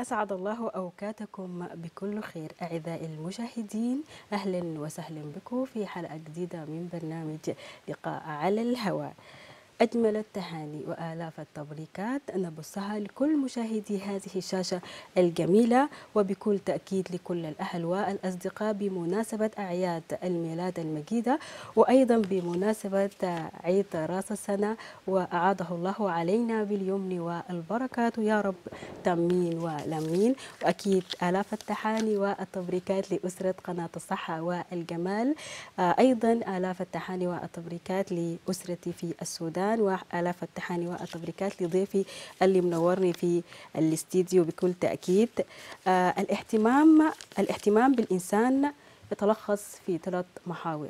أسعد الله أوقاتكم بكل خير أعزائي المشاهدين أهلا وسهلا بكم في حلقة جديدة من برنامج لقاء على الهواء أجمل التهاني وآلاف التبريكات نبثها لكل مشاهدي هذه الشاشة الجميلة وبكل تأكيد لكل الأهل والأصدقاء بمناسبة أعياد الميلاد المجيدة وأيضا بمناسبة عيد رأس السنة وأعاده الله علينا باليمن والبركات يا رب تمين ولمين وأكيد آلاف التحاني والتبريكات لأسرة قناة الصحة والجمال أيضا آلاف التحاني والتبريكات لأسرتي في السودان وآلاف التحاني والتبريكات لضيفي اللي منورني في الاستديو بكل تأكيد آه الاهتمام الاهتمام بالإنسان يتلخص في ثلاث محاور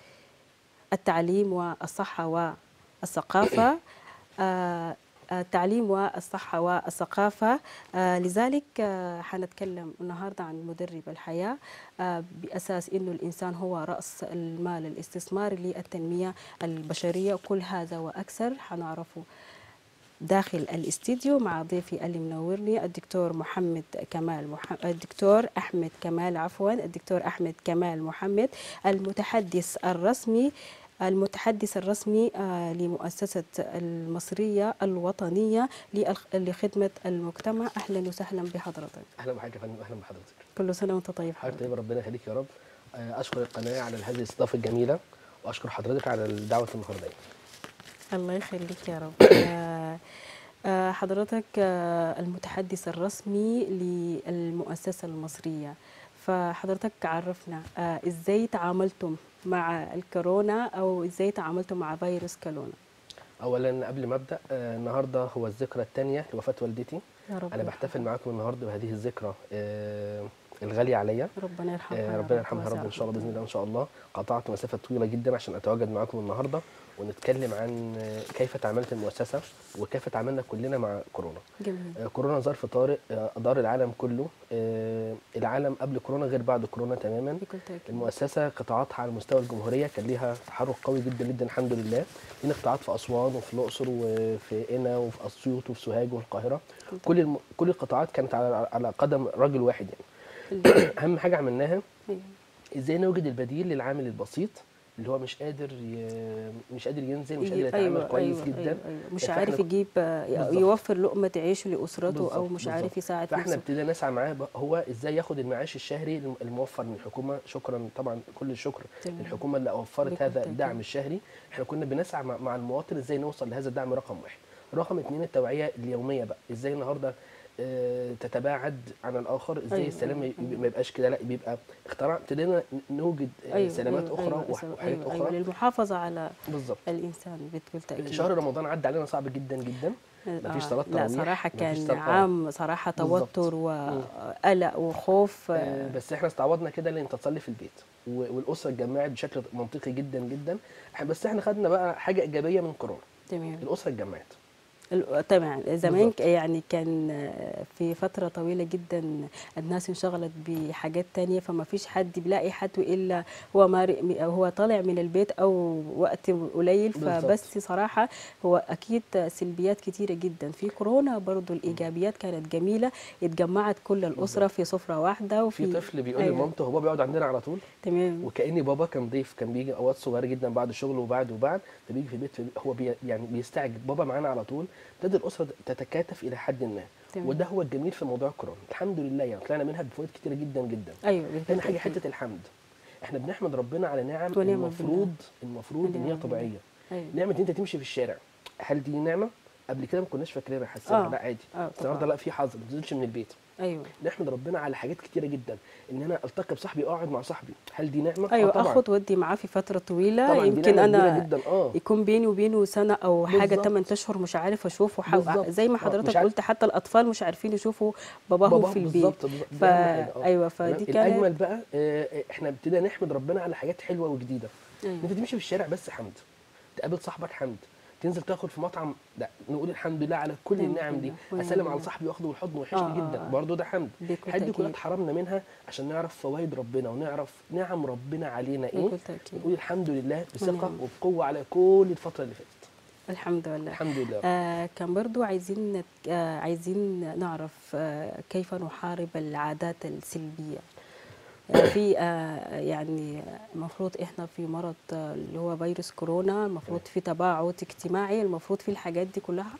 التعليم والصحة والثقافة آه التعليم والصحة والثقافة آه لذلك آه حنتكلم النهاردة عن مدرب الحياة آه بأساس أنه الإنسان هو رأس المال الاستثماري للتنمية البشرية كل هذا وأكثر حنعرفه داخل الاستديو مع ضيفي اللي منورني الدكتور محمد كمال مح... الدكتور احمد كمال عفوا الدكتور احمد كمال محمد المتحدث الرسمي المتحدث الرسمي لمؤسسة المصرية الوطنية لخدمة المجتمع أهلا وسهلا بحضرتك أهلا بحضرتك يا فندم أهلا بحضرتك كل سنة وأنت طيب حضرتك طيب ربنا يخليك يا رب أشكر القناة على هذه الاستضافة الجميلة وأشكر حضرتك على الدعوة النهاردة الله يخليك يا رب حضرتك المتحدث الرسمي للمؤسسة المصرية فحضرتك عرفنا ازاي تعاملتم مع الكورونا او ازاي تعاملتم مع فيروس كورونا اولا قبل ما ابدا آه النهارده هو الذكرى الثانيه لوفاه والدتي يا رب انا بحتفل معاكم النهارده بهذه الذكرى آه الغاليه عليا ربنا يرحمها آه ربنا يرحمها يا رب ان شاء الله باذن الله ان شاء الله قطعت مسافه طويله جدا عشان اتواجد معاكم النهارده ونتكلم عن كيف تعاملت المؤسسه وكيف تعاملنا كلنا مع كورونا. جميل. آه كورونا ظرف طارئ آه ادار العالم كله آه العالم قبل كورونا غير بعد كورونا تماما. بكل تأكيد. المؤسسه قطاعاتها على مستوى الجمهوريه كان ليها تحرك قوي جدا جدا الحمد لله. لنا قطاعات في اسوان وفي الاقصر وفي قنا وفي اسيوط وفي سوهاج وفي القاهره. كل الم... كل القطاعات كانت على على قدم رجل واحد يعني. اهم حاجه عملناها ازاي نوجد البديل للعامل البسيط اللي هو مش قادر ي... مش قادر ينزل مش قادر يتعامل أيوة كويس أيوة جدا أيوة أيوة. مش عارف يجيب يوفر لقمه عيشه لاسرته بالزبط. او مش عارف بالزبط. يساعد فاحنا نفسه ابتدينا نسعى معاه هو ازاي ياخد المعاش الشهري الموفر من الحكومه شكرا طبعا كل الشكر تمام. للحكومه اللي وفرت بكل هذا تأكيد. الدعم الشهري احنا كنا بنسعى مع, مع المواطن ازاي نوصل لهذا الدعم رقم واحد رقم اثنين التوعيه اليوميه بقى ازاي النهارده آه، تتباعد عن الاخر ازاي أيوة، السلام أيوة، ما يبقاش كده لا بيبقى اخترع ابتدينا نوجد آه، أيوة سلامات أيوة اخرى أيوة وح- أيوة وحاجات أيوة اخرى أيوة للمحافظه على بالظبط الانسان بكل تاكيد شهر رمضان عدى علينا صعب جدا جدا مفيش صلاة لا تراويح، صراحه مفيش كان صلاة- عام صراحه بالظبط. توتر وقلق وخوف آه، بس احنا استعوضنا كده لان تصلي في البيت و- والاسره اتجمعت بشكل منطقي جدا جدا إحنا- بس احنا خدنا بقى حاجه ايجابيه من كورونا تمام الاسره اتجمعت ال- طبعا زمان بالظبط. ك- يعني كان في فترة طويلة جدا الناس انشغلت بحاجات تانية فما فيش حد بيلاقي حد إلا هو مارق هو طالع من البيت أو وقت قليل بالظبط. فبس صراحة هو أكيد سلبيات كتيرة جدا في كورونا برضو الإيجابيات كانت جميلة اتجمعت كل الأسرة في سفرة واحدة وفي في طفل بيقول أيوة. لمامته هو بيقعد عندنا على طول تمام وكاني بابا كان ضيف كان بيجي اوقات صغيره جدا بعد الشغل وبعد وبعد فبيجي في البيت هو بي يعني بيستعجب بابا معانا على طول ابتدى الاسره تتكاتف الى حد ما تمام. وده هو الجميل في موضوع كورونا الحمد لله يعني طلعنا منها بفوائد كتيره جدا جدا أيوة تاني حاجه بالتأكيد. حته الحمد احنا بنحمد ربنا على نعم ونعم المفروض المفروض ان هي ونعم طبيعيه أيوة. نعمه ان انت تمشي في الشارع هل دي نعمه قبل كده ما كناش فاكرينها حاسينها آه. لا عادي آه، بس النهارده طبعاً. لا في حظر ما تنزلش من البيت أيوة نحمد ربنا على حاجات كتيره جدا ان انا التقي بصاحبي اقعد مع صاحبي هل دي نعمه أيوة آه طبعا أخد ودي معاه في فترة طويلة طبعا دي يمكن نعمة كبيرة أنا جدا اه يكون بيني وبينه سنه او حاجه بالظبط. 8 اشهر مش عارف اشوفه حو... بالظبط. زي ما آه، مش حضرتك عارف- قلت حتى الاطفال مش عارفين يشوفوا باباهم بابا في البيت بالظبط بالظبط. دي فا أهم حاجة، آه. ايوه فدي تمام؟ الاجمل كانت بقى آه، آه، احنا ابتدينا نحمد ربنا على حاجات حلوه وجديده ان أيوة. انت تمشي في الشارع بس حمد تقابل صاحبك حمد تنزل تاكل في مطعم لا نقول الحمد لله على كل الحمد النعم دي لله، ونعم اسلم على بالله. صاحبي واخده بالحضن آه، وحشني آه، جدا آه. برضه ده حمد بكل الحاجات دي كلها تأكيد. اتحرمنا منها عشان نعرف فوائد ربنا ونعرف نعم ربنا علينا ايه بكل تاكيد نقول الحمد لله بثقه ونعم. وبقوه على كل الفتره اللي فاتت الحمد لله الحمد لله آه كان برضو عايزين نت- آه عايزين نعرف آه كيف نحارب العادات السلبية آه في آه يعني المفروض احنا في مرض آه اللي هو فيروس كورونا المفروض في تباعد اجتماعي المفروض في الحاجات دي كلها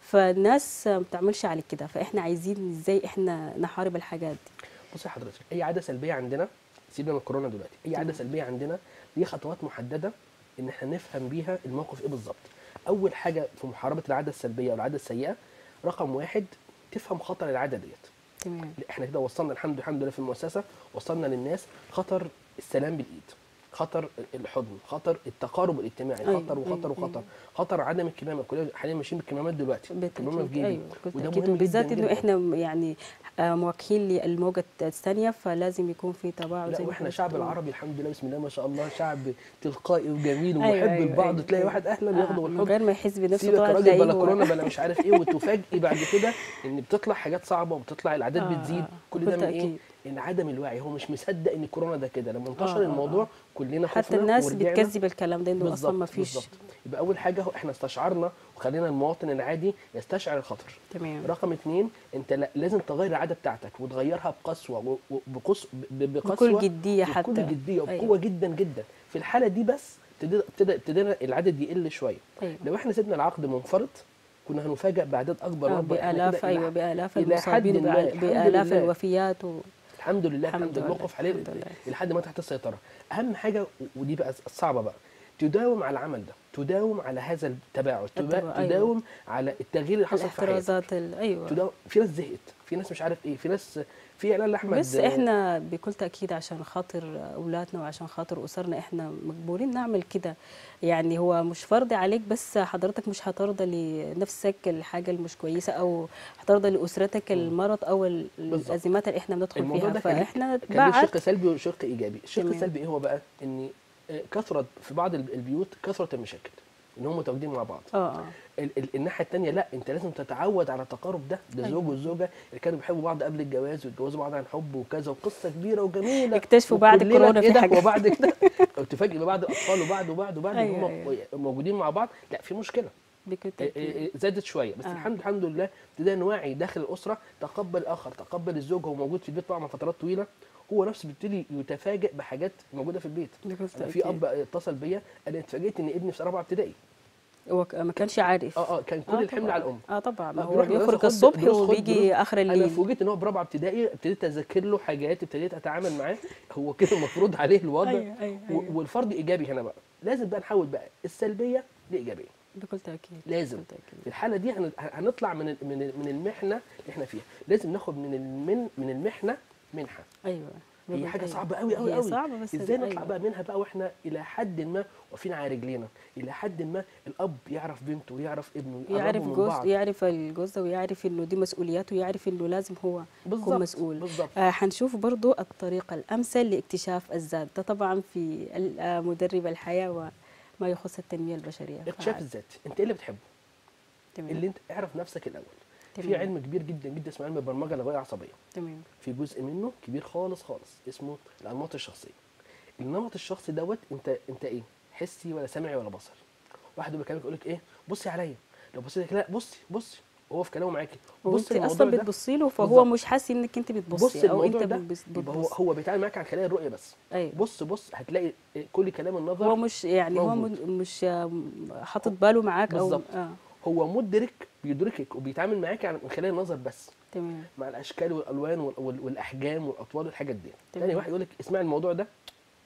فالناس آه، ما بتعملش على كده فاحنا عايزين ازاي احنا نحارب الحاجات دي بصي حضرتك اي عاده سلبيه عندنا سيبنا من الكورونا دلوقتي اي عاده تمام. سلبيه عندنا ليه خطوات محدده ان احنا نفهم بيها الموقف ايه بالظبط اول حاجه في محاربه العاده السلبيه او العاده السيئه رقم واحد تفهم خطر العاده ديت تمام احنا كده وصلنا الحمد الحمد لله في المؤسسه وصلنا للناس خطر السلام بالايد خطر الحضن خطر التقارب الاجتماعي أيوة، خطر وخطر أيوة، وخطر أيوة. خطر عدم الكمامه كلنا حاليا ماشيين بالكمامات دلوقتي الكمامه في بالتأكيد جيبي ايوه وده بالتأكيد مهم وبالذات جدا انه جدا. احنا يعني آه، مواجهين للموجة الثانية فلازم يكون في تباعد لا زي ما واحنا حضرتك شعب بتقول. العربي الحمد لله بسم الله ما شاء الله شعب تلقائي وجميل أيوة، ومحب أيوة، لبعض أيوة، تلاقي أيوة. واحد اهلا آه، ياخده من بالحضن غير ما يحس بنفسه سيبك يا طبعا راجل تلاقيه بلا هو- كورونا بلا مش عارف ايه وتفاجئي بعد كده ان بتطلع حاجات صعبه وبتطلع الاعداد آه، بتزيد آه، كل ده من ايه؟ بالتأكيد. ان عدم الوعي هو مش مصدق ان الكورونا ده كده لما انتشر آه، آه، الموضوع آه. كلنا حتى خفنا الناس ورجعنا. بتكذب الكلام ده انه اصلا بالظبط ما فيش بالظبط يبقى اول حاجه هو احنا استشعرنا وخلينا المواطن العادي يستشعر الخطر تمام رقم اتنين انت لا- لازم تغير العاده بتاعتك وتغيرها بقسوه و- وبقص ب- بقسوه بكل جدية حتى بكل جديه وبقوه أيوة. جدا جدا في الحاله دي بس ابتدى ابتدى ابتدينا العدد يقل شويه ايوه لو احنا سيبنا العقد منفرد كنا هنفاجئ باعداد اكبر آه، وأكبر. إحنا بآلاف كده ايوه إلى- بآلاف إلى حد المصابين ما، وبآ- الحمد بآلاف لله. الوفيات و... الحمد لله الحمد الحمد لله لله، الموقف عليه الحمد لله. لحد ما تحت السيطره اهم حاجه و- ودي بقى الصعبه بقى تداوم على العمل ده تداوم على هذا التباعد تبا- التباعد، أيوة. تداوم على التغيير اللي حصل في حياتك الاحترازات ال... ايوه تداوم في ناس زهقت في ناس مش عارف ايه في ناس في اعلان لاحمد بس احنا بكل تاكيد عشان خاطر اولادنا وعشان خاطر اسرنا احنا مجبورين نعمل كده يعني هو مش فرض عليك بس حضرتك مش هترضى لنفسك الحاجه المش كويسه او هترضى لاسرتك المرض او ال- بالظبط. الازمات اللي احنا بندخل الموضوع فيها ده كان ليه- فاحنا كان ليه بعد شق سلبي وشق ايجابي الشق تمام. السلبي ايه هو بقى ان آه، كثرت في بعض الب- البيوت كثرت المشاكل ان هم متواجدين مع بعض اه اه ال ال الناحيه الثانيه لا انت لازم تتعود على التقارب ده ده أيوة. الزوج والزوجه اللي كانوا بيحبوا بعض قبل الجواز ويتجوزوا بعض عن حب وكذا وقصه كبيره وجميله اكتشفوا بعد وكلنا كورونا في بإيدك حاجة. وبعد كده تفاجئ ببعض الاطفال وبعد وبعد وبعد أيوة، هم أيوة. موجودين مع بعض لا في مشكله بكل إيه إيه تاكيد إيه زادت شويه بس آه. الحمد الحمد لله ابتدينا نوعي داخل الاسره تقبل الاخر تقبل الزوج هو موجود في البيت طبعا فترات طويله هو نفسه بيبتدي يتفاجئ بحاجات موجوده في البيت بكل أنا تاكيد في اب اتصل بيا انا اتفاجئت ان ابني في سنه رابعه ابتدائي هو ك- ما كانش عارف اه اه كان كل آه الحمل طبعاً. على الام اه طبعا ما آه، هو بيروح مدرسة بيخرج خد الصبح دروس، خد وبيجي دروس. اخر انا الليل فوجئت ان هو في رابعه ابتدائي ابتديت اذاكر له حاجات ابتديت اتعامل معاه هو كده المفروض عليه الوضع أيوة، أيوة، و- أيوة. والفرض ايجابي هنا بقى لازم بقى نحول بقى السلبيه لايجابيه بكل تاكيد لازم بكل تاكيد في الحاله دي هن- هنطلع من ال- من ال- من المحنه اللي احنا فيها لازم ناخد من المن من المحنه منحه ايوه هي بكل- حاجه أيوة. صعبه قوي قوي هي قوي صعبه بس ازاي نطلع أيوة. بقى منها بقى واحنا الى حد ما واقفين على رجلينا الى حد ما الاب يعرف بنته ويعرف ابنه يعرف يقربوا من جوز بعض. يعرف الجوز ده ويعرف انه دي مسؤولياته ويعرف انه لازم هو يكون بالظبط مسؤول بالظبط آه حنشوف برضو الطريقة الأمثل لاكتشاف الذات ده طبعا في ال- آه، مدرب الحياة وما يخص التنمية البشرية اكتشاف فع- الذات انت ايه اللي بتحبه تمام اللي انت اعرف نفسك الاول في تمام. علم كبير جدا جدا اسمه علم البرمجه اللغويه العصبيه تمام في جزء منه كبير خالص خالص اسمه الانماط الشخصيه النمط الشخصي دوت انت انت ايه حسي ولا سمعي ولا بصري واحد يقول لك يقول لك ايه بصي عليا لو بصيت لك لا بصي بصي وهو في كلامه معاكي وانت بصي الموضوع اصلا ده بتبصي له فهو بالظبط. مش حاسس انك انت بص بتبصي او انت الموضوع ده بتبص يبقى هو بتبص. هو بيتعامل معاك عن خلال الرؤيه بس ايوه بص بص هتلاقي كل كلام النظر هو مش يعني هو موجود. م- مش آه، حاطط باله معاك او بالظبط. اه هو مدرك بيدركك وبيتعامل معاك عن- من خلال النظر بس تمام مع الاشكال والالوان وال- وال- والاحجام والاطوال والحاجات دي تمام. تاني واحد يقول لك اسمع الموضوع ده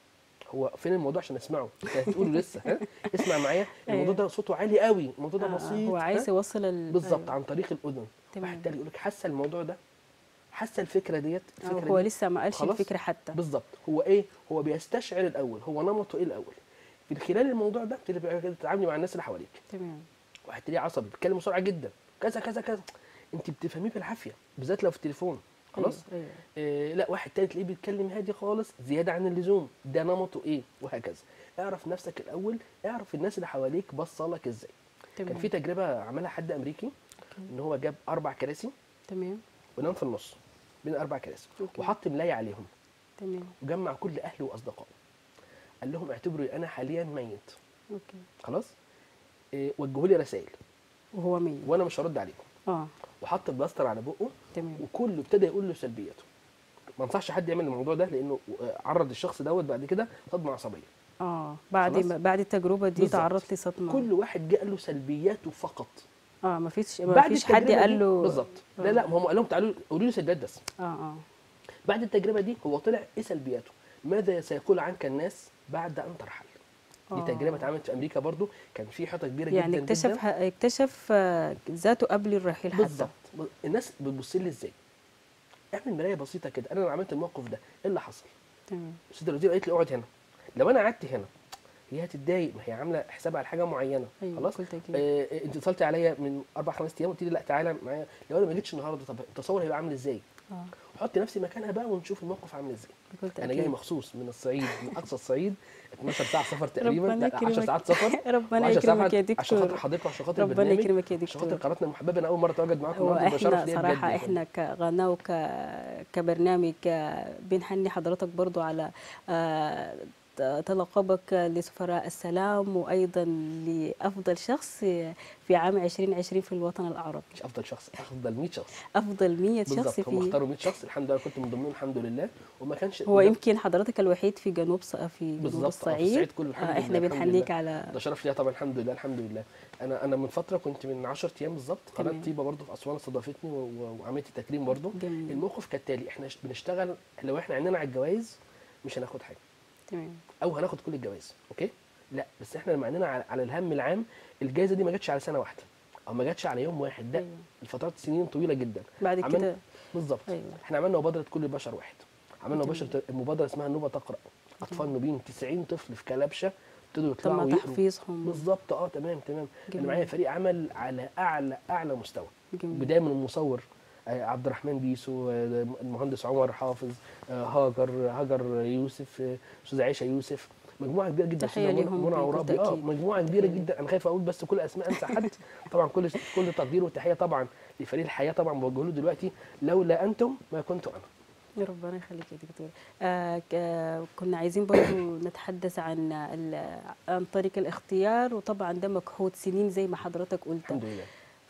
هو فين الموضوع عشان اسمعه انت هتقوله لسه ها اسمع معايا الموضوع ده صوته عالي قوي الموضوع ده آه، آه، بسيط هو ها؟ عايز يوصل ال... بالظبط أيوة. عن طريق الاذن تمام. واحد تاني يقول لك حاسه الموضوع ده حاسه الفكره ديت آه، الفكره هو دي لسه ما قالش خلاص؟ الفكرة حتى بالظبط هو ايه هو بيستشعر الاول هو نمطه ايه الاول في خلال الموضوع ده بتبقى كده تتعاملي مع الناس اللي حواليك تمام واحد تلاقيه عصبي بيتكلم بسرعه جدا كذا كذا كذا انت بتفهميه بالعافيه بالذات لو في التليفون خلاص أيوة. أيوة. إيه لا واحد تاني تلاقيه بيتكلم هادي خالص زياده عن اللزوم ده نمطه ايه وهكذا اعرف نفسك الاول اعرف الناس اللي حواليك بصه لك ازاي تمام كان في تجربه عملها حد امريكي ان هو جاب اربع كراسي تمام ونام في النص بين اربع كراسي أوكي. وحط ملايه عليهم تمام وجمع كل اهله واصدقائه قال لهم اعتبروا انا حاليا ميت اوكي خلاص إيه، وجهوا لي رسائل وهو ميت وانا مش هرد عليهم اه وحط البلاستر على بقه تمام وكله ابتدى يقول له سلبياته ما انصحش حد يعمل الموضوع ده لانه عرض الشخص دوت بعد كده صدمه عصبيه اه بعد خلاص؟ ما بعد التجربه دي بالظبط. تعرض لصدمه كل واحد جه قال له سلبياته فقط اه ما فيش ما بعد فيش حد التجربة قال دي- له بالظبط لا لا ما هم قال لهم تعالوا قولوا لي سلبيات بس اه اه بعد التجربه دي هو طلع ايه سلبياته ماذا سيقول عنك الناس بعد ان ترحل دي آه. تجربه اتعملت في امريكا برضو كان في حيطه كبيره يعني جدا اكتشف جدا ح- اكتشف آه، ذاته قبل الرحيل حتى بالظبط الناس بتبص لي ازاي اعمل مرايه بسيطه كده انا لو عملت الموقف ده ايه اللي حصل تمام الست الوزير قالت لي اقعد هنا لو انا قعدت هنا هي هتتضايق ما هي عامله حساب على حاجه معينه ايوه خلاص بكل تاكيد آه آه، انت اتصلتي عليا من اربع خمس ايام قلت لي لا تعالى معايا لو انا ما جيتش النهارده طب التصور هيبقى عامل ازاي اه حط نفسي مكانها بقى ونشوف الموقف عامل ازاي بكل تاكيد انا جاي مخصوص من الصعيد من اقصى الصعيد 12 ساعه سفر تقريبا ربنا لا 10 يكرمك. ساعات سفر ربنا و10 يكرمك ساعات يا عشان خاطر دكتور حضرتك وعشان خاطر ربنا البرنامج يكرمك يا عشان خاطر دكتور قناتنا المحببه انا اول مره اتواجد معاكم النهارده وده شرف واحنا ليا صراحه بجد احنا كقناه وك كبرنامج آه، بنحني حضرتك برضو على آه، ت- تلقبك لسفراء السلام وايضا لافضل شخص في عام 2020 في الوطن العربي مش افضل شخص افضل 100 شخص افضل 100 شخص بالظبط هم في اختاروا 100 شخص الحمد لله كنت من ضمنهم الحمد لله وما كانش هو ده- يمكن حضرتك الوحيد في جنوب ص- في جنوب بالظبط، آه، في الصعيد الصعيد كله الحمد آه، لله، احنا الحمد بنحنيك لله. على ده شرف ليا طبعا الحمد لله الحمد لله انا انا من فتره كنت من 10 ايام بالظبط قناه تمام. طيبه برضو في اسوان استضافتني و- و- وعملت تكريم برضو جميل الموقف كالتالي احنا ش- بنشتغل لو احنا عندنا على الجوائز مش هناخد حاجه تمام او هناخد كل الجوائز اوكي لا بس احنا لما عندنا على, على الهم العام الجائزه دي ما جاتش على سنه واحده او ما جاتش على يوم واحد ده أيوة. الفترات سنين طويله جدا بعد عملنا- كده بالظبط أيوة. احنا عملنا مبادره كل بشر واحد عملنا جميل. مبادره مبادره اسمها النوبه تقرا اطفال نوبيين 90 طفل في كلبشه ابتدوا تم يطلعوا ويقروا تحفيظهم بالظبط اه تمام تمام جميل. انا معايا فريق عمل على اعلى اعلى مستوى جميل. بدايه من المصور آه، عبد الرحمن بيسو آه، المهندس عمر حافظ آه، هاجر هاجر يوسف آه، استاذه عائشه يوسف مجموعه كبيره جدا تحية أستاذة منى- ليهم منى بكل عرابي اه تأكيد. مجموعه كبيره تحية. جدا انا خايف اقول بس كل اسماء انسى حد طبعا كل كل تقدير وتحيه طبعا لفريق الحياه طبعا بوجه له دلوقتي لولا انتم ما كنت انا يا ربنا يخليك يا دكتور آه ك- كنا عايزين برضو نتحدث عن ال- عن طريق الاختيار وطبعا ده مجهود سنين زي ما حضرتك قلت الحمد لله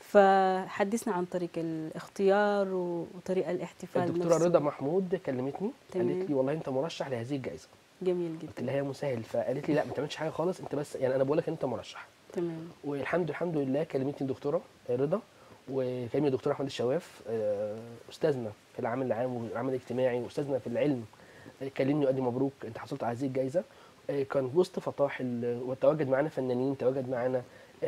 فحدثنا عن طريق الاختيار وطريقه الاحتفال الدكتوره نفسه. رضا محمود كلمتني تمام. قالت لي والله انت مرشح لهذه الجائزه جميل قلت جدا لها هي مسهل فقالت لي لا ما تعملش حاجه خالص انت بس يعني انا بقول لك انت مرشح تمام والحمد الحمد لله كلمتني الدكتوره رضا وكلمني الدكتور احمد الشواف آه، استاذنا في العمل العام والعمل الاجتماعي واستاذنا في العلم آه، كلمني وقال لي مبروك انت حصلت على هذه الجائزه آه، كان وسط فطاحل وتواجد معانا فنانين تواجد معانا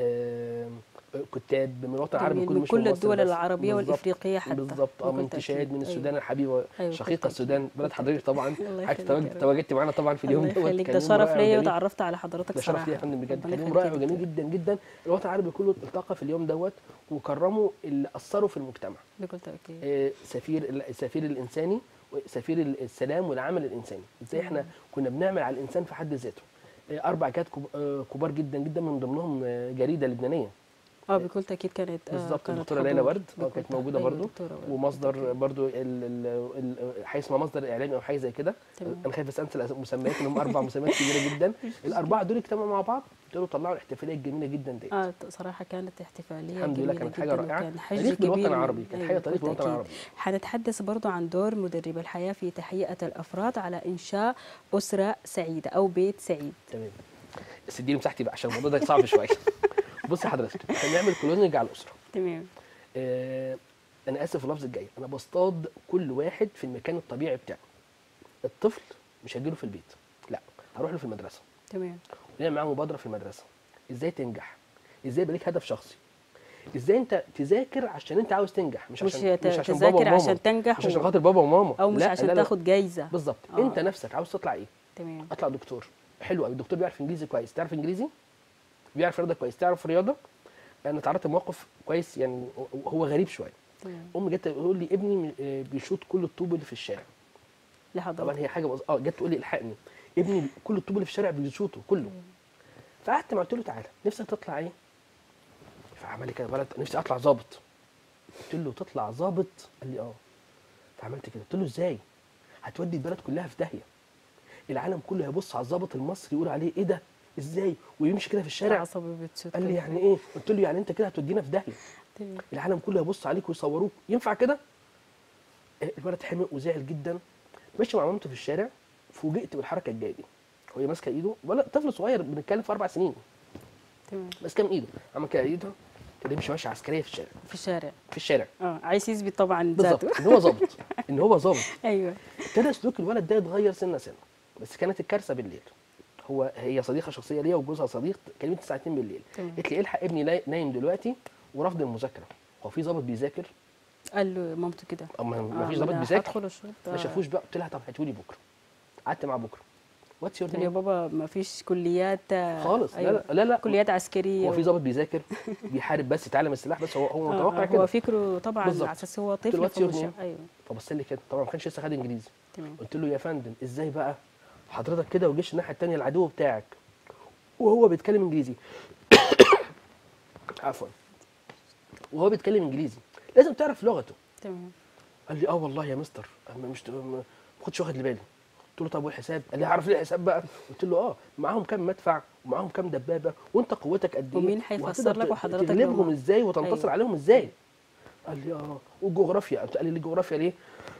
آه، كتاب من الوطن العربي جميل. كله من مش كل مصر الدول بس. العربيه بالظبط. والافريقيه حتى بالظبط اه من بكل تشاد تأكيد. من أيوة. السودان الحبيبه أيوة، شقيقه بكل السودان تأكيد. بلد بكل حضرتك طبعا الله حضرتك يخليك تواجد- يا رب. تواجدت معانا طبعا في اليوم الله دوت يخليك كان ده يوم شرف رائع ليا وجميل. وتعرفت على حضرتك ده شرف صراحه ليا يا فندم بجد ربنا كان يوم يخليك رائع يا وجميل دكتور. جدا جدا الوطن العربي كله التقى في اليوم دوت وكرموا اللي اثروا في المجتمع بكل تاكيد آه، سفير السفير الانساني وسفير السلام والعمل الانساني ازاي احنا كنا بنعمل على الانسان في حد ذاته آه، اربع كات كب- آه، كبار جدا جدا من ضمنهم آه، جريده لبنانيه اه بكل تاكيد كانت آه، بالظبط كانت الدكتوره ليلى حضور. ورد آه، بكل كانت تأكيد. موجوده أيوة، برضو دكتورة ورد. ومصدر بالتأكيد. برضو ال- ال- ال- حاجه اسمها مصدر اعلامي او حاجه زي كده تمام. انا خايف بس انسى المسميات ان هم اربع مسميات كبيره جدا الاربعه دول اجتمعوا مع بعض ابتدوا طلعوا الاحتفاليه الجميله جدا ديت اه صراحه كانت احتفاليه الحمد لله جميلة كانت حاجه جداً رائعه وكان حج تاريخ بالوطن كبير. العربي كانت أيوة، حاجه تاريخ بكل بالوطن تأكيد. العربي حنتحدث برضو عن دور مدرب الحياه في تهيئه الافراد على انشاء اسره سعيده او بيت سعيد تمام بس اديني مساحتي بقى عشان الموضوع ده صعب شويه بصي حضرتك احنا بنعمل كلوننج على الاسره تمام آه انا اسف في اللفظ الجاي انا بصطاد كل واحد في المكان الطبيعي بتاعه الطفل مش هجيله في البيت لا هروح له في المدرسه تمام ونعمل معاه مبادره في المدرسه ازاي تنجح ازاي يبقى ليك هدف شخصي ازاي انت تذاكر عشان انت عاوز تنجح مش مش عشان ت- مش عشان بابا تذاكر وماما عشان تنجح مش عشان و- خاطر بابا وماما او مش لا عشان لا لا. تاخد جايزه بالظبط آه. انت نفسك عاوز تطلع ايه تمام اطلع دكتور حلو قوي الدكتور بيعرف انجليزي كويس تعرف انجليزي بيعرف رياضه كويس تعرف رياضه انا اتعرضت لموقف كويس يعني هو غريب شويه تمام امي جت تقول لي ابني آه، بيشوط كل الطوب اللي في الشارع طبعا لحضرتك هي حاجه بص... اه جت تقول لي الحقني ابني كل الطوب اللي في الشارع بيشوطه كله فقعدت معاه قلت له تعالى نفسك تطلع ايه فعمل لي كده ولد نفسي اطلع ظابط قلت له تطلع ظابط قال لي اه فعملت كده قلت له ازاي هتودي البلد كلها في داهيه العالم كله هيبص على الظابط المصري يقول عليه ايه ده ازاي ويمشي كده في الشارع العصبي بتشد قال لي يعني ايه قلت له يعني انت كده هتودينا في داهيه تمام. العالم كله يبص عليك ويصوروك ينفع كده آه، الولد حمق وزعل جدا ماشي مع مامته في الشارع فوجئت بالحركه الجايه دي وهي ماسكه ايده ولا طفل صغير بنتكلم في اربع سنين تمام ماسكه من ايده عمل كده ايده كده يمشي ماشيه عسكريه في الشارع في الشارع في الشارع اه عايز يثبت طبعا بالظبط ذاته ان هو ظابط ان هو ظابط ايوه ابتدى سلوك الولد ده يتغير سنه سنه بس كانت الكارثه بالليل هو هي صديقه شخصيه ليا وجوزها صديق كلمت الساعه 2 بالليل تمام. قالت لي الحق ابني لا- نايم دلوقتي ورفض المذاكره هو في ظابط بيذاكر قال له مامته كده اما ما آه، فيش ظابط أنا بيذاكر هدخل الشرطه ما شافوش بقى قلت لها طب هاتولي بكره قعدت معاه بكره واتس يور قلت له يا بابا ما فيش كليات آه، خالص أيوة. لا لا لا, لا. كليات عسكريه هو في ظابط بيذاكر بيحارب بس يتعلم السلاح بس هو هو آه، متوقع آه، كده هو فكره طبعا بالظبط. على اساس هو قلت له طفل what's your فمش name؟ ايوه فبص لي كده طبعا ما كانش لسه خد انجليزي تمام قلت له يا فندم ازاي بقى حضرتك كده وجيش الناحيه الثانيه العدو بتاعك وهو بيتكلم انجليزي عفوا وهو بيتكلم انجليزي لازم تعرف لغته تمام قال لي اه والله يا مستر أما مش ما ما كنتش واخد لي بالي قلت له طب والحساب قال لي هعرف ليه الحساب بقى قلت له اه معاهم كام مدفع ومعاهم كام دبابه وانت قوتك قد ايه ومين هيفسر وهتقدر لك ت- وحضرتك تغلبهم لو ما- ازاي وتنتصر أيوة. عليهم ازاي قال لي اه والجغرافيا قلت قال لي الجغرافيا ليه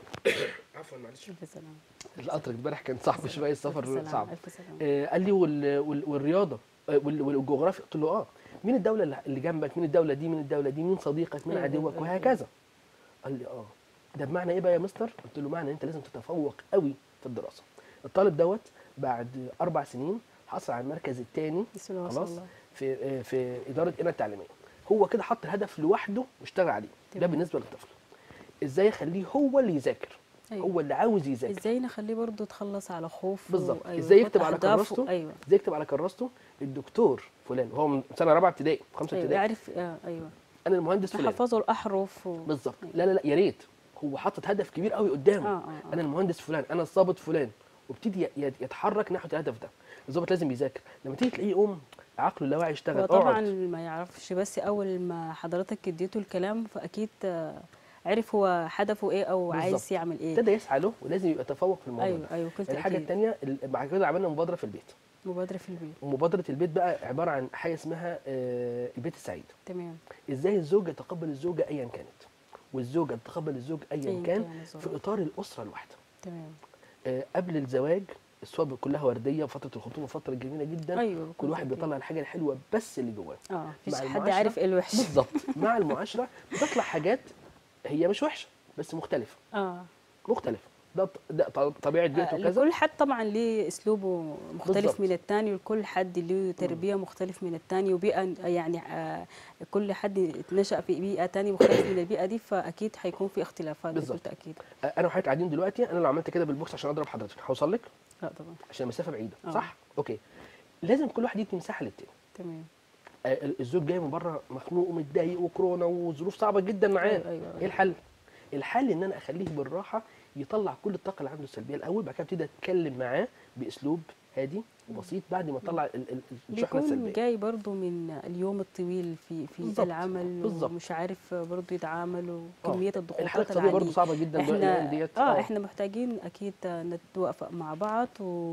عفوا معلش الف سلامه القطر امبارح كان صعب شويه الف السفر سلامه صعب الف سلامه آه، قال لي وال... وال... والرياضه آه، وال... والجغرافيا قلت له اه مين الدوله اللي- اللي جنبك مين الدوله دي مين الدوله دي مين صديقك مين أيوة، عدوك أيوة، وهكذا قال لي اه ده بمعنى ايه بقى يا مستر قلت له معنى انت لازم تتفوق قوي في الدراسه الطالب دوت بعد اربع سنين حصل على المركز الثاني بسم الله ما شاء خلاص الله في آه، في اداره القنا التعليميه هو كده حط الهدف لوحده واشتغل عليه ده تمام. بالنسبه للطفل ازاي اخليه هو اللي يذاكر أيوة. هو اللي عاوز يذاكر ازاي نخليه برضه يتخلص على خوف بالظبط. أيوة. إزاي يحط يكتب على أهدافه. كراسته؟ ايوه ازاي يكتب على كراسته الدكتور فلان وهو من سنه رابعه ابتدائي خمسه ايوه ابتدائي يعرف آه ايوه انا المهندس فلان نحفظه الاحرف و... بالظبط لا لا لا يا ريت هو حاطط هدف كبير قوي قدامه آه، آه، آه. انا المهندس فلان انا الضابط فلان وابتدي ي- ي- يتحرك ناحيه الهدف ده الضابط لازم يذاكر لما تيجي تلاقيه يقوم عقله اللاواعي يشتغل هو طبعا اقعد. ما يعرفش بس اول ما حضرتك اديته الكلام فاكيد آه، عرف هو هدفه ايه او عايز بالظبط. يعمل ايه ابتدى يسعى له ولازم يبقى تفوق في الموضوع ايوه ده ايوه كنت الحاجه أكيد. الثانيه بعد كده عملنا مبادره في البيت مبادره في البيت ومبادره البيت بقى عباره عن حاجه اسمها آه، البيت السعيد تمام ازاي الزوج يتقبل الزوجه ايا كانت والزوجه تتقبل الزوج ايا أيا كان كان الزوج. في اطار الاسره الواحده تمام آه، قبل الزواج الصور كلها ورديه وفتره الخطوبه فتره جميله جدا ايوه كل كنت واحد أكيد. بيطلع الحاجه الحلوه بس اللي جواه اه مفيش مع حد المعاشرة- عارف ايه الوحش بالظبط مع المعاشره بتطلع حاجات هي مش وحشه بس مختلفه اه مختلفه ده ط- ده ط- طبيعه بيته آه، كذا لكل حد طبعا ليه اسلوبه مختلف بالظبط. من الثاني وكل حد له تربيه مختلف من الثاني وبيئه يعني آه، كل حد اتنشا في بيئه ثانيه مختلف من البيئه دي فاكيد هيكون في اختلافات بالظبط. بكل تاكيد آه، انا وحضرتك قاعدين دلوقتي انا لو عملت كده بالبوكس عشان اضرب حضرتك هوصل لك لا طبعا عشان المسافه بعيده آه. صح اوكي لازم كل واحد يدي مساحه للتاني تمام آه، الزوج جاي من بره مخنوق ومتضايق وكورونا وظروف صعبه جدا معاه أيوة، أيوة، ايه الحل الحل ان انا اخليه بالراحه يطلع كل الطاقه اللي عنده السلبيه الاول بعد كده ابتدي اتكلم معاه باسلوب هادي وبسيط بعد ما اطلع ال- ال- الشحنه بيكون السلبيه جاي برضو من اليوم الطويل في في بالظبط، العمل بالظبط. ومش عارف برضو يتعامل آه. وكميه الحاله الضغوطات الاقتصاديه برضه العاليه صعبه جدا دلوقتي الأيام احنا ديت اه احنا محتاجين اكيد نتوافق مع بعض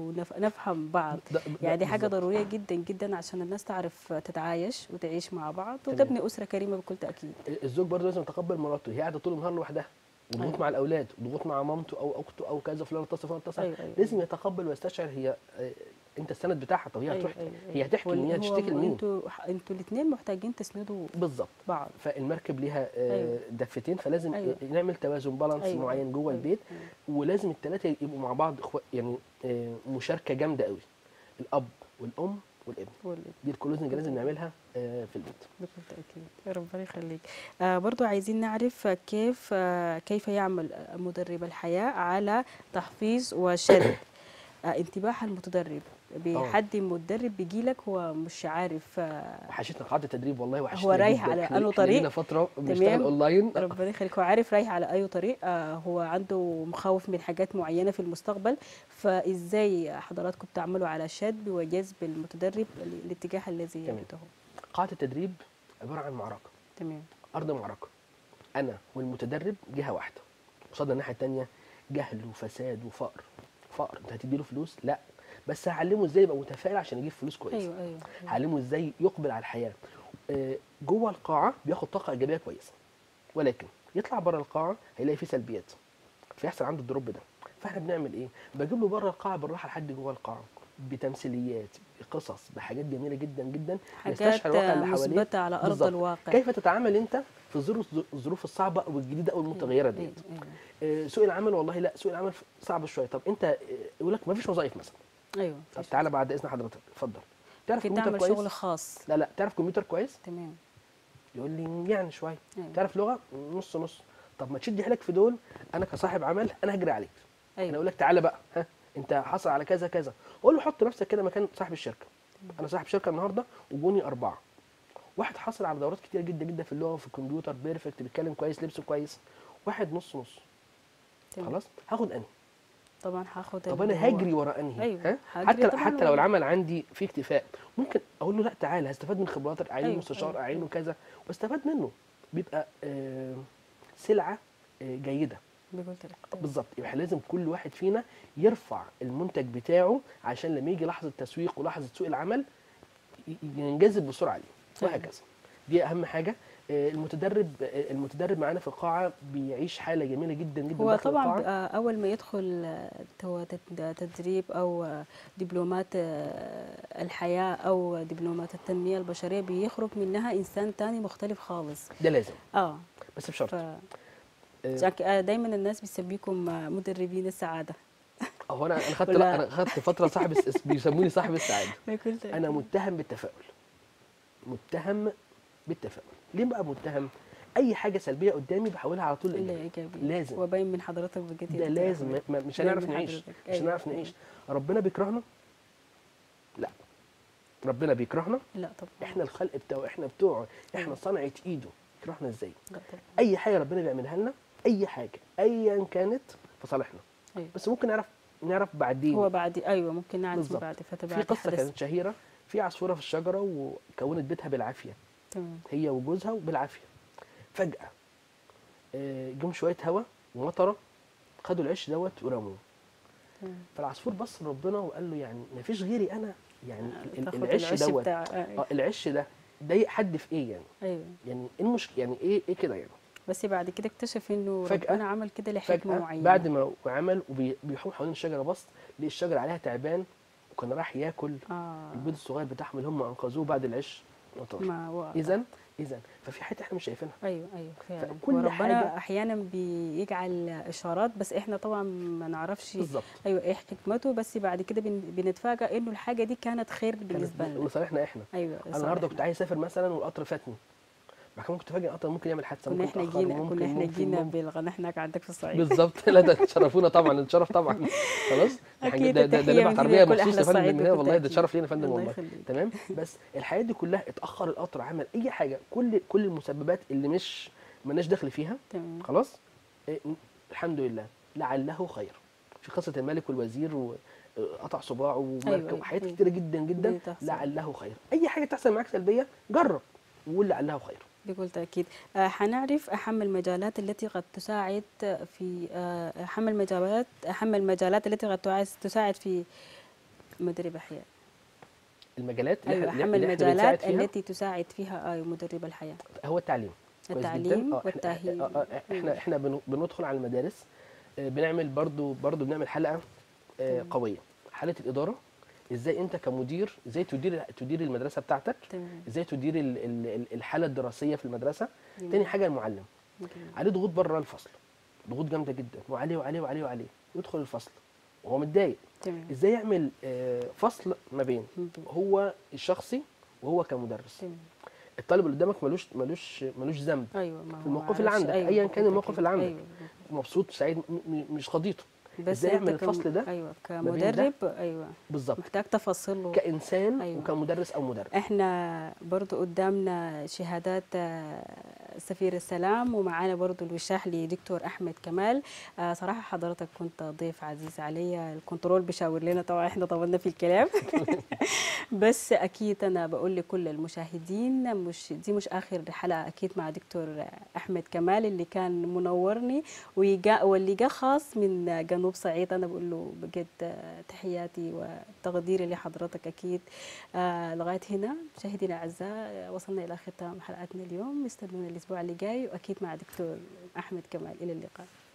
ونفهم بعض ده- ده- يعني دي حاجه بالظبط. ضروريه جدا جدا عشان الناس تعرف تتعايش وتعيش مع بعض وتبني اسره كريمه بكل تاكيد الزوج برضه لازم يتقبل مراته هي قاعده طول النهار لوحدها وضغوط أيوة. مع الاولاد وضغوط مع مامته او اخته او كذا فلان اتصل فلان اتصل أيوة، أيوة، لازم يتقبل ويستشعر هي آه، انت السند بتاعها طب هي هتروح هي هتحكي لمين وال- هتشتكي هو لمين انتوا انتوا الاثنين محتاجين تسندوا بالظبط بعض فالمركب ليها آه، أيوة. دفتين فلازم أيوة. نعمل توازن بالانس أيوة. معين جوه أيوة. البيت ولازم الثلاثه يبقوا مع بعض إخوة- يعني آه، مشاركه جامده قوي الاب والام والابن وال- دي الكلوزنج لازم نعملها آه، في البيت بكل تأكيد ربنا يخليك آه برضو عايزين نعرف كيف آه كيف يعمل مدرب الحياة على تحفيز وشد آه انتباه المتدرب بحد مدرب بيجي لك هو مش عارف آه وحشتنا قاعده التدريب والله وحشتنا هو رايح جداً. على إحنا- أنه إحنا طريق؟ لينا فتره بنشتغل تمام. اونلاين ربنا يخليك هو عارف رايح على اي طريق آه هو عنده مخاوف من حاجات معينة في المستقبل فازاي حضراتكم بتعملوا على شد وجذب المتدرب الاتجاه الذي تمام. يريده قاعده التدريب عباره عن معركه تمام ارض معركه انا والمتدرب جهه واحده قصادنا الناحيه الثانيه جهل وفساد وفقر فقر انت هتديله فلوس لا بس هعلمه ازاي يبقى متفائل عشان يجيب فلوس كويسه ايوه ايوه هعلمه ازاي يقبل على الحياه آه، جوه القاعه بياخد طاقه ايجابيه كويسه ولكن يطلع بره القاعه هيلاقي فيه سلبيات فيحصل عنده الدروب ده فاحنا بنعمل ايه بجيب له بره القاعه بالراحه لحد جوه القاعه بتمثيليات بقصص بحاجات جميله جدا جدا حاجات يستشعر الواقع اللي حواليه مثبته على ارض بالظبط. الواقع كيف تتعامل انت في الظروف الظروف الصعبه او الجديده او المتغيره دي أيوة، أيوة. آه، سوق العمل والله لا سوق العمل صعب شويه طب انت آه، يقول لك ما فيش وظائف مثلا ايوه طب تعالى بعد اذن حضرتك اتفضل تعرف في كمبيوتر تعمل كويس شغل خاص لا لا تعرف كمبيوتر كويس تمام يقول لي يعني شويه أيوة. تعرف لغه نص نص طب ما تشد حيلك في دول انا كصاحب عمل انا هجري عليك انا ايوه اقول لك تعالى بقى ها انت حصل على كذا كذا اقول له حط نفسك كده مكان صاحب الشركه انا صاحب شركه النهارده وجوني اربعه واحد حصل على دورات كتير جدا جدا في اللغه وفي الكمبيوتر بيرفكت بيتكلم كويس لبسه كويس واحد نص نص تمام. خلاص هاخد انهي طبعا هاخد طب اللي انا هو- هجري ورا انهي أيوة، ها؟ هجري حتى طبعاً حتى لو ورا- العمل عندي فيه اكتفاء ممكن اقول له لا تعالى هستفاد من خبراتك اعينه أيوة، مستشار أيوة، اعينه أيوة. كذا واستفاد منه بيبقى آه سلعه آه جيده بقولت لك تمام. بالظبط يبقى لازم كل واحد فينا يرفع المنتج بتاعه عشان لما يجي لحظه تسويق ولحظه سوق العمل ي- ينجذب بسرعه ليه أيوة. وهكذا دي اهم حاجه آه، المتدرب آه، المتدرب معانا في القاعه بيعيش حاله جميله جدا جدا هو داخل طبعا القاعه بقى اول ما يدخل آه، هو تد- تدريب او آه، دبلومات آه، الحياه او دبلومات التنميه البشريه بيخرج منها انسان تاني مختلف خالص ده لازم اه بس بشرط ف آه، عشان كده دايما الناس بيسميكم آه، مدربين السعاده هو انا انا خدت ولا- انا خدت فتره صاحب الس- بيسموني صاحب السعاده قلت لك. انا متهم بالتفاؤل متهم بالتفاؤل ليه بقى متهم اي حاجه سلبيه قدامي بحولها على طول اللي لايجابيه ايجابي لازم. وباين من حضرتك بقيت ده لازم ما- ما- مش باين هنعرف من نعيش حضرتك. مش أيوة. هنعرف نعيش ربنا بيكرهنا لا ربنا بيكرهنا لا طبعا احنا الخلق بتاعه احنا بتوعه احنا أيوة. صنعه ايده يكرهنا ازاي لا طبعا اي حاجه ربنا بيعملها لنا اي حاجه ايا كانت في صالحنا أيوة. بس ممكن نعرف نعرف بعدين هو بعد ايوه ممكن نعرف بالظبط. بعد فتره في بعد قصه حدث. كانت شهيره في عصفوره في الشجره وكونت بيتها بالعافيه تمام هي وجوزها وبالعافيه فجاه آه، جم شويه هوا ومطره خدوا العش دوت ورموه تمام فالعصفور بص لربنا وقال له يعني ما فيش غيري انا يعني ال- تاخد العش دوت بتاع آه، اه العش ده ضايق حد في ايه يعني ايوه يعني ايه المشكله يعني ايه ايه كده يعني بس بعد كده اكتشف انه فجأة- ربنا عمل كده لحكمه فجاه معينه بعد ما عمل وبيحوم حوالين الشجره بص لقي الشجره عليها تعبان وكان راح ياكل اه البيض الصغير بتاعهم اللي هم انقذوه بعد العش وطار ما هو اذا اذا ففي حته احنا مش شايفينها ايوه ايوه فعلا فكل وربنا حاجة- احيانا بيجعل اشارات بس احنا طبعا ما نعرفش بالظبط ايوه ايه حكمته بس بعد كده بن- بنتفاجئ انه الحاجه دي كانت خير بالنسبه كانت لنا لصالحنا احنا ايوه انا النهارده كنت عايز اسافر مثلا والقطر فاتني بعد كده كنت فاجئ القطر ممكن يعمل حادثه كنا ممكن احنا يتأخر، جينا ممكن كنا احنا ممكن جينا ممكن. بالغنى هناك عندك في الصعيد بالظبط لا ده تشرفونا طبعا نتشرف طبعا خلاص أكيد ده ده, ده التحية نبعت من عربيه كل أهل مخصوص يا فندم الصعيد من هنا والله ده بالتأكيد. شرف لينا يا فندم الله والله يخليك. تمام بس الحياه دي كلها اتاخر القطر عمل اي حاجه كل كل المسببات اللي مش مالناش دخل فيها تمام خلاص إيه، الحمد لله لعله خير في قصه الملك والوزير وقطع صباعه ومركب أيوة، وحاجات أيوة. كتيره جدا جدا بتحصل. لعله خير اي حاجه تحصل معاك سلبيه جرب وقول لعله خير بكل تأكيد آه، حنعرف أهم المجالات التي قد تساعد في آه، أهم المجالات أهم المجالات التي قد تعاس- تساعد في مدرب أحياء المجالات اللي أيوة احنا أهم اللي احنا بنساعد المجالات فيها التي تساعد فيها آه، مدرب الحياة هو التعليم كويس جداً. التعليم آه، إحنا- والتأهيل. آه، آه، احنا احنا بن- بندخل على المدارس آه، بنعمل برضو برضو بنعمل حلقه آه، تمام. قويه حلقه الاداره ازاي انت كمدير ازاي تدير تدير المدرسه بتاعتك تمام ازاي تدير ال- ال- ال- الحاله الدراسيه في المدرسه جميل. تاني حاجه المعلم جميل. عليه ضغوط بره الفصل ضغوط جامده جدا وعليه وعليه وعليه وعليه يدخل الفصل وهو متضايق تمام ازاي يعمل آه، فصل ما بين مم. هو الشخصي وهو كمدرس تمام الطالب اللي قدامك ملوش ملوش ملوش ذنب أيوة ما هو الموقف اللي عارفش- عندك، أيوة أياً بكل كان الموقف تأكيد. اللي عندك. أيوة. مبسوط سعيد م- م- مش قضيته بس إزاي أنت يعمل كم- الفصل ده أيوة بين ده كمدرب أيوة بالظبط محتاج تفاصيل له. كانسان أيوة. وكمدرس او مدرب احنا برضو قدامنا شهادات آه، سفير السلام ومعانا برضو الوشاح لدكتور احمد كمال آه، صراحه حضرتك كنت ضيف عزيز علي الكنترول بيشاور لنا طبعا احنا طولنا في الكلام بس اكيد انا بقول لكل المشاهدين مش دي مش اخر حلقه اكيد مع دكتور احمد كمال اللي كان منورني ويجا واللي جا خاص من جنوب صعيد انا بقول له بجد آه، تحياتي وتقديري لحضرتك اكيد آه، لغايه هنا مشاهدينا الاعزاء آه، وصلنا الى ختام حلقتنا اليوم استنونا الاسبوع اللي جاي واكيد مع دكتور احمد كمال الى اللقاء